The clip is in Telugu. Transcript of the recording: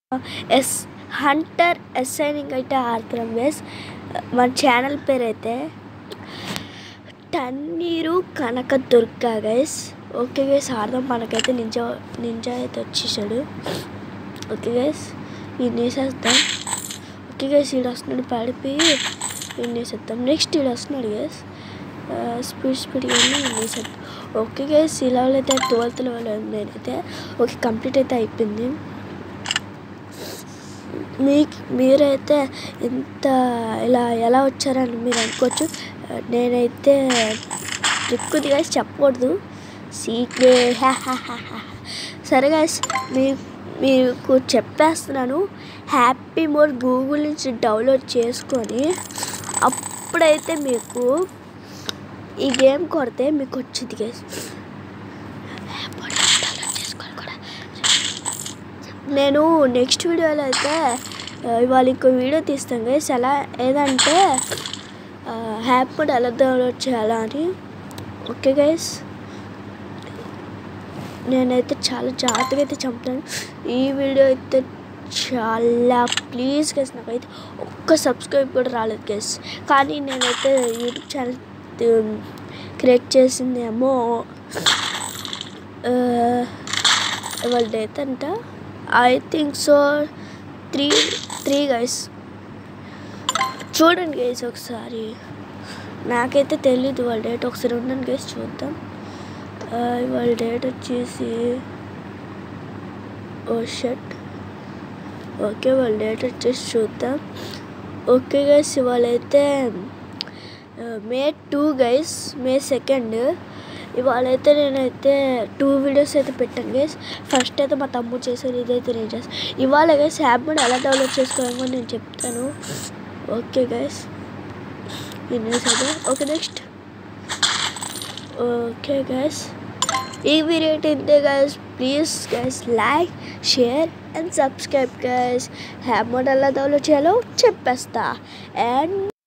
ఎస్ హంటర్ ఎస్ఐనింగ్ అయితే ఆడుతున్నాం గైస్ మన ఛానల్ పేరు అయితే Tanneeru Kanaka Durga guys okay guys ఆడదాం మనకైతే నింజా నింజా అయితే వచ్చేసాడు ఓకే గైస్ ఇది వేసేద్దాం ఓకే గైస్ ఈడు వస్తున్నాడు పడిపోయి ఈయన వేసేద్దాం నెక్స్ట్ ఈడు వస్తున్నాడు గైస్ స్పీడ్ స్పీడ్గా వెళ్ళి వేసేద్దాం ఓకే గైస్ ఈ లెవెల్ అయితే ట్వెల్త్ లెవెల్ నేనైతే ఓకే కంప్లీట్ అయితే అయిపోయింది మీకు మీరైతే ఇంత ఇలా ఎలా వచ్చారని మీరు అనుకోవచ్చు నేనైతే ట్రిక్ ఉంది guys చెప్పకూడదు సీక్రే సరే గాయస్ మీ మీకు చెప్పేస్తున్నాను హ్యాపీ మోడ్ గూగుల్ నుంచి డౌన్లోడ్ చేసుకొని అప్పుడైతే మీకు ఈ గేమ్ కొడితే మీకు వచ్చింది గైస్ డౌన్లోడ్ చేసుకోవాలి కూడా నేను నెక్స్ట్ వీడియోలో అయితే ఆ, ఇవాళ ఇంకో వీడియో తీస్తాను గైస్ ఎలా ఏదంటే హ్యాప్ కూడా ఎలా డౌన్లోడ్ చేయాలా అని ఓకే గైస్ నేనైతే చాలా జాగ్రత్తగా అయితే చంపుతాను ఈ వీడియో అయితే చాలా ప్లీజ్ గైస్ నాకైతే ఒక్క సబ్స్క్రైబ్ కూడా రాలేదు గైస్ కానీ నేనైతే యూట్యూబ్ ఛానల్ క్రియేట్ చేసిందేమో ఆ, ఇవాళ డేట్ అంట I think so three three guys చూడండి గైస్ ఒకసారి నాకైతే తెలీదు వాళ్ళ డేట్ ఒకసారి ఉండండి గైస్ చూద్దాం ఆ, ఇవాళ డేట్ వచ్చేసి ఓ షర్ట్ ఓకే వాళ్ళ డేట్ వచ్చేసి చూద్దాం ఓకే గైస్ ఇవాళ అయితే May two guys May second ఇవాళ అయితే నేనైతే టూ వీడియోస్ అయితే పెట్టాను గైస్ ఫస్ట్ అయితే మా తమ్ముడు చేశారు ఇదైతే నేను చేస్తాను ఇవాళ గైస్ యాప్ కూడా ఎలా డౌన్లోడ్ చేసుకోవాలో నేను చెప్తాను ఓకే గైస్ వినేసాడు ఓకే నెక్స్ట్ ఓకే గైస్ ఈ వీడియో అయితే guys please guys like share and subscribe guys happy mod ఎలా డౌన్లోడ్ చేయాలో చెప్పేస్తా అండ్